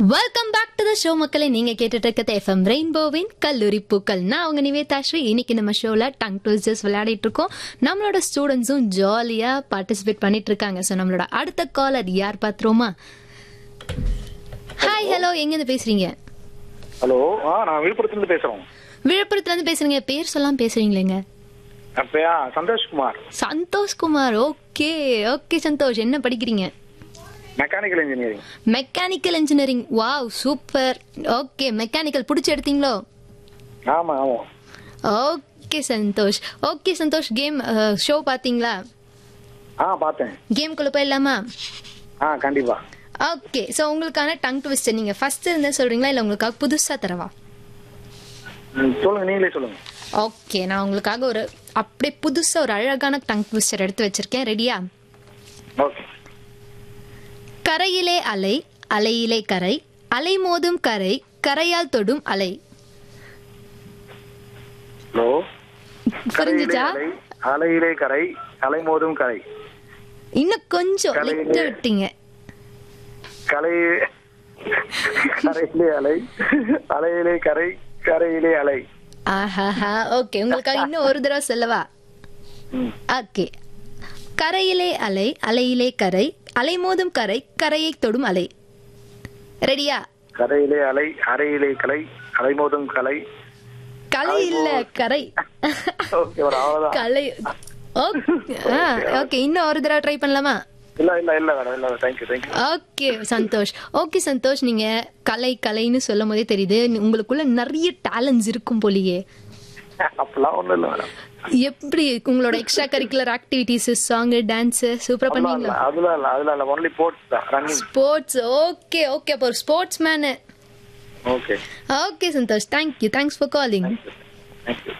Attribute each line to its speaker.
Speaker 1: welcome back to the show மக்களை நீங்க கேட்டுட்டு இருக்கிறது எஃப்எம் ரெயின்போவின் கல்லூரி பூக்கள் நான் உங்க நிவேதாஸ்ரீ இன்னைக்கு நம்ம ஷோல டங் ட்விஸ்டர்ஸ் விளையாடிட்டு இருக்கோம் நம்மளோட ஸ்டூடெண்ட்ஸும் ஜாலியா பார்ட்டிசிபேட் பண்ணிட்டு இருக்காங்க ஸோ நம்மளோட அடுத்த காலர் யார் பாத்துருமா ஹாய் ஹலோ எங்க இருந்து பேசுறீங்க
Speaker 2: ஹலோ ஆ நான் விழுப்புரத்துலேருந்து பேசுகிறோம்
Speaker 1: விழுப்புரத்துல இருந்து பேசுறீங்க பேர் சொல்லாம பேசுறீங்களேங்க
Speaker 2: அப்பயா சந்தோஷ்குமார்
Speaker 1: சந்தோஷ் குமார் ஓகே ஓகே சந்தோஷ் என்ன படிக்கிறீங்க
Speaker 2: mechanical engineering
Speaker 1: mechanical engineering wow super okay mechanical பிடிச்சி எடுத்தீங்களோ
Speaker 2: ஆமாம் ஆமாம்
Speaker 1: okay Santhosh okay Santhosh game show பாத்தீங்களா
Speaker 2: ஆ பார்த்தேன்
Speaker 1: கேம் குள்ள போயிடலாமா
Speaker 2: ஆ கண்டிப்பா
Speaker 1: ஓகே ஸோ உங்களுக்கான டங் ட்விஸ்டர் நீங்க ஃபர்ஸ்ட் இருந்தே சொல்றீங்களா இல்ல உங்களுக்காக புதுசா தரவா
Speaker 2: ம், சொல்லுங்க நீங்களே சொல்லுங்க
Speaker 1: ஓகே நான் உங்களுக்காக ஒரு அப்படியே புதுசா ஒரு அழகான டங் ட்விஸ்டர் எடுத்து வச்சிருக்கேன் ரெடியா
Speaker 2: ஓகே
Speaker 1: கரையிலே அலை அலையிலே கரை அலை மோதும் கரை கரையால் தொடும் அலை
Speaker 2: ஹலோ
Speaker 1: புரிஞ்சுச்சா
Speaker 2: அலை அலையிலே கரை அலை மோதும் கரை
Speaker 1: இன்னும் கொஞ்சம்
Speaker 2: கரையிலே-
Speaker 1: லிட்ட விட்டீங்க
Speaker 2: கலை கரையிலே அலை அலையிலே கரை கரையிலே அலை
Speaker 1: ஆஹாஹா ஓகே உங்களுக்காக இன்னும் ஒரு தடவை சொல்லவா
Speaker 2: ம்,
Speaker 1: ஓகே கரையிலே அலை அலையிலே கரை அலை மோதும் கரை கரையை தொடும் அலை ரெடியா
Speaker 2: கரையிலே அலை அறையிலே கலை அலை மோதும் கலை
Speaker 1: கலை இல்ல கரை
Speaker 2: ஓகே ஒரு அவ்வளோதான்
Speaker 1: கலை ஓகே இன்னும் ஒரு தடவை ட்ரை பண்ணலாமா
Speaker 2: இல்ல இல்ல இல்ல மேடம் இல்ல thank you thank you
Speaker 1: okay Santhosh okay Santhosh நீங்க கலை கலைன்னு சொல்லும் போதே தெரியுது உங்களுக்குள்ள நிறைய டேலண்ட்ஸ் இருக்கும் போலியே
Speaker 2: அப்பெல்லாம் ஒண்ணும் இல்ல மேடம்
Speaker 1: எப்படி உங்களோட extra curricular activities song dance சூப்பரா பண்ணீங்களா
Speaker 2: அதுல இல்ல அதுல இல்ல ஒன்லி போர்ட்ஸ் தான் ரன்னிங்
Speaker 1: ஸ்போர்ட்ஸ் ஓகே ஓகே அப்போ ஒரு sportsman
Speaker 2: okay
Speaker 1: okay Santhosh thank you thanks for calling
Speaker 2: thank you